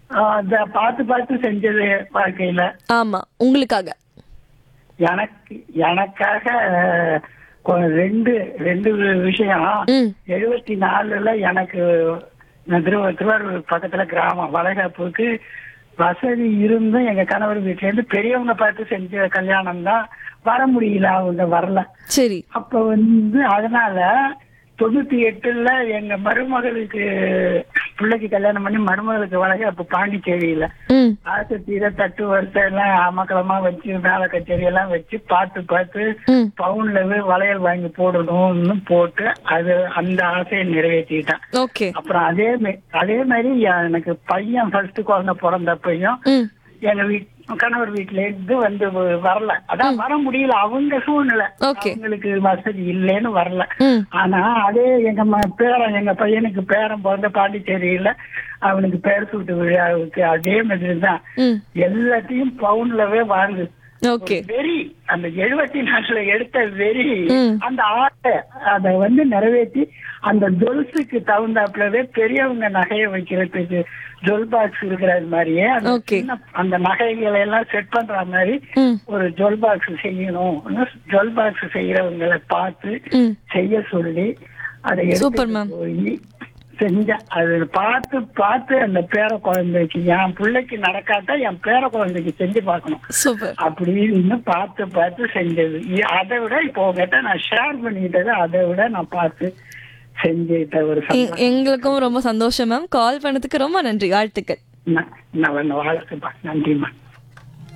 அத பார்த்து பார்த்து செஞ்சது வாழ்க்கையில ஆமா உங்களுக்காக எனக்கு எனக்காக அஹ், கொ- ரெண்டு ரெண்டு விஷயம் ம் எழுபத்தி நாலுல எனக்கு நான் திருவ திருவாரூர் பக்கத்துல கிராமம் வளைகாப்புக்கு வசதி இருந்தும் எங்க கணவர் வீட்டுல இருந்து பெரியவங்க பார்த்து செஞ்ச கல்யாணம் தான் வர முடியல அவங்க வரல சரி அப்ப வந்து அதனால தொண்ணூத்தி எட்டுல எங்க மருமகளுக்கு பிள்ளைக்கு கல்யாணம் பண்ணி மருமகளுக்கு வழங்க அப்ப பாண்டிச்சேரியில ம் ஆசை தீர தட்டு வரிசை எல்லாம் அமக்கலமா வச்சு மேல கச்சேரி எல்லாம் வச்சு பார்த்து பார்த்து ம் பவுன்ல வளையல் வாங்கி போடணும்னு போட்டு அது அந்த ஆசையை நிறைவேற்றிட்டான் ஓகே அப்புறம் அதே மா- அதே மாதிரி எனக்கு பையன் ஃபர்ஸ்ட் குழந்தை பிறந்தப்பையும் ம் எங்க வீட் கணவர் வீட்டுல இருந்து வந்து வ- வரல அதான் வர முடியல அவங்க சூழ்நிலை Okay. அவங்களுக்கு வசதி இல்லைன்னு வரல ம் ஆனா அதே எங்க ம- பேரன் எங்க பையனுக்கு பேரன் பிறந்த பாண்டிச்சேரியில அவனுக்கு பேர் சூட்டு விழாவுக்கு அதே மாதிரி தான் ம் எல்லாத்தையும் பவுன்லவே வாங்கு ஓகே வெறி அந்த எழுபத்தி நாலுல எடுத்த வெறி ம். அந்த ஆட்டை அதை வந்து நிறைவேற்றி அந்த ஜொல்ஸுக்கு தகுந்தாப்புலவே பெரியவங்க நகையை வைக்கிறதுக்கு ஜொல் பாக்ஸ் இருக்கிறது மாதிரியே அந்த Okay. சின்ன- அந்த நகைகளை எல்லாம் செட் பண்ற மாதிரி ம் ஒரு ஜொல் பாக்ஸ் செய்யணும் ஜொல் பாக்ஸ் செய்யறவங்களை பார்த்து ம் செய்ய சொல்லி அதை Super, எடுத்துட்டு ma'am. போய் செஞ்சேன் அது பார்த்து பார்த்து அந்த பேர குழந்தைக்கு என் பிள்ளைக்கு நடக்காட்டா என் பேர குழந்தைக்கு செஞ்சு பார்க்கணும் சூப்பர் அப்படின்னு பார்த்து பார்த்து செஞ்சது இ- அதை விட இப்போ உங்ககிட்ட நான் ஷேர் பண்ணிக்கிட்டது அதை விட நான் பார்த்து செஞ்சுக்கிட்ட ஒரு எ- சந்தோஷம். எங்களுக்கும் ரொம்ப சந்தோஷம் மேம் கால் பண்ணதுக்கு ரொம்ப நன்றி வாழ்த்துக்கள் நான் நான் வாழ்த்துப்பா நன்றிம்மா